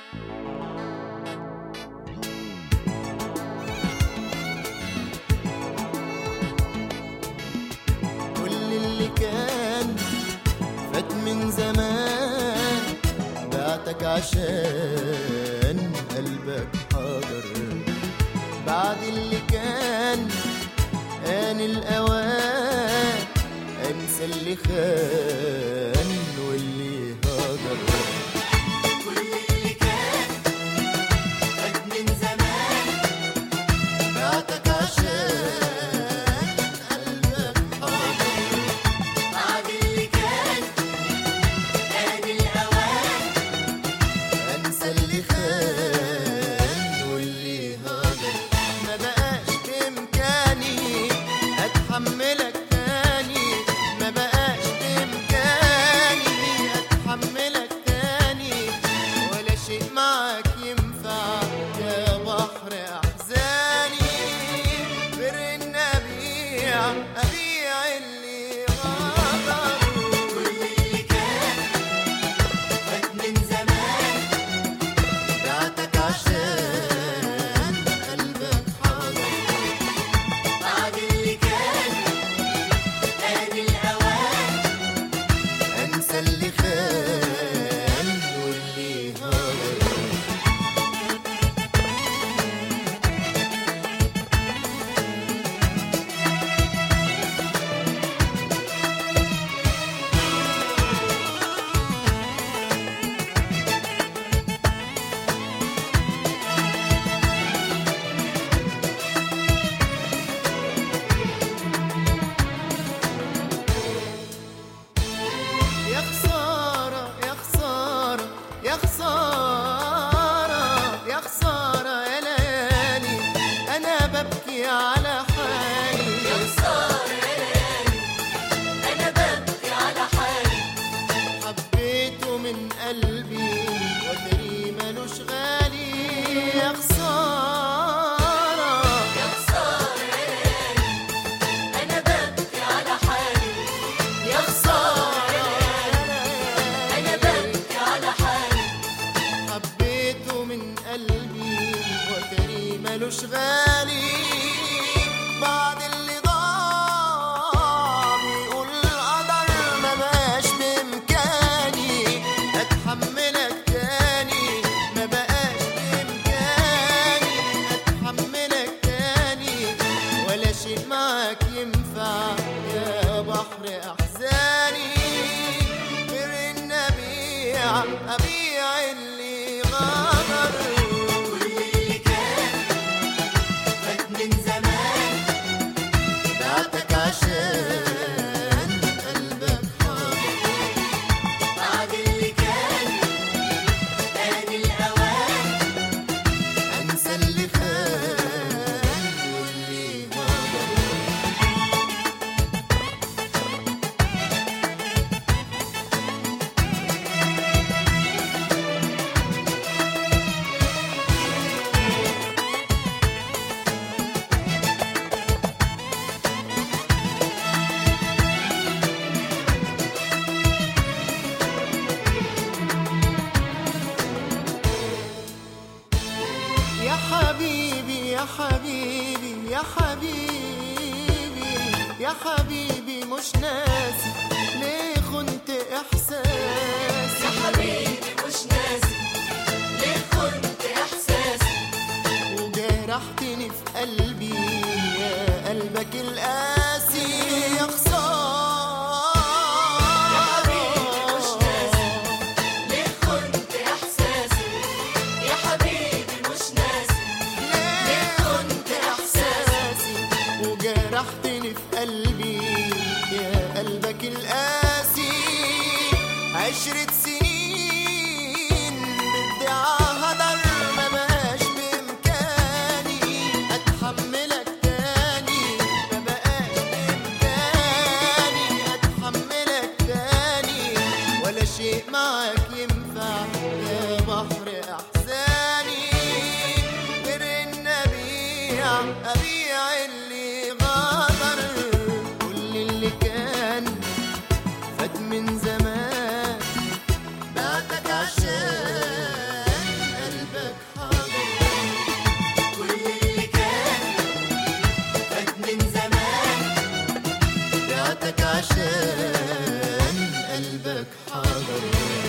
كل اللي كان فات من زمان بعتك عشان قلبك حاضر بعد اللي كان آن الأوان أنسى اللي خان واللي هاجر كل اللي كان فات من زمان بعتك عشان قلبك حاضر بعد اللي كان آن الأوان انسى اللي خان واللي هاجر ما بقاش بامكاني اتحملك تاني ما بقاش بامكاني اتحملك تاني ولا شيء معاك ينفع يا بحر احزاني غير ان ابيع ابيع اللي غدر كل اللي كان فات من زمان بعتك عشان قلبك حاضر بعد اللي كان آن الأوان انسى اللي خان واللي هاجر يا خسارة يا خسارة يا خسارة يا خسارة يا ليالي أنا ببكي على حالي يا خسارة يا ليالي أنا ببكي على حالي حبيته من قلبي وتري ملوش غالي يا خسارة يا خسارة يا ليالي أنا ببكي على حالي يا خسارة أنا ببكي على حالي حبيته من قلبي وتري ملوش غالي بعد اللي ضاع بيقول القدر ما بقاش بإمكاني أتحملك تاني ما بقاش بإمكاني أتحملك تاني ولا شيء معاك ينفع يا بحر أحزاني غير إن أبيع أبيع اللي غدر كل اللي كان فات من زمان بعتك عشان قلبك حاضر بعد اللي كان آن الأوان أنسى اللي خان واللي هاجر يا حبيبي يا حبيبي يا حبيبي يا حبيبي مش ناسي ليه خنت احساسي يا حبيبي مش ناسي ليه خنت إحساسي وجرحتني في قلبي يا قلبك القاسي يا خسارة يا حبيبي مش ناسي ليه خنت إحساسي يا حبيبي مش ناسي ليه كنت احساسي وجرحتني في قلبي يا قلبك القاسي عشرة سنين دريان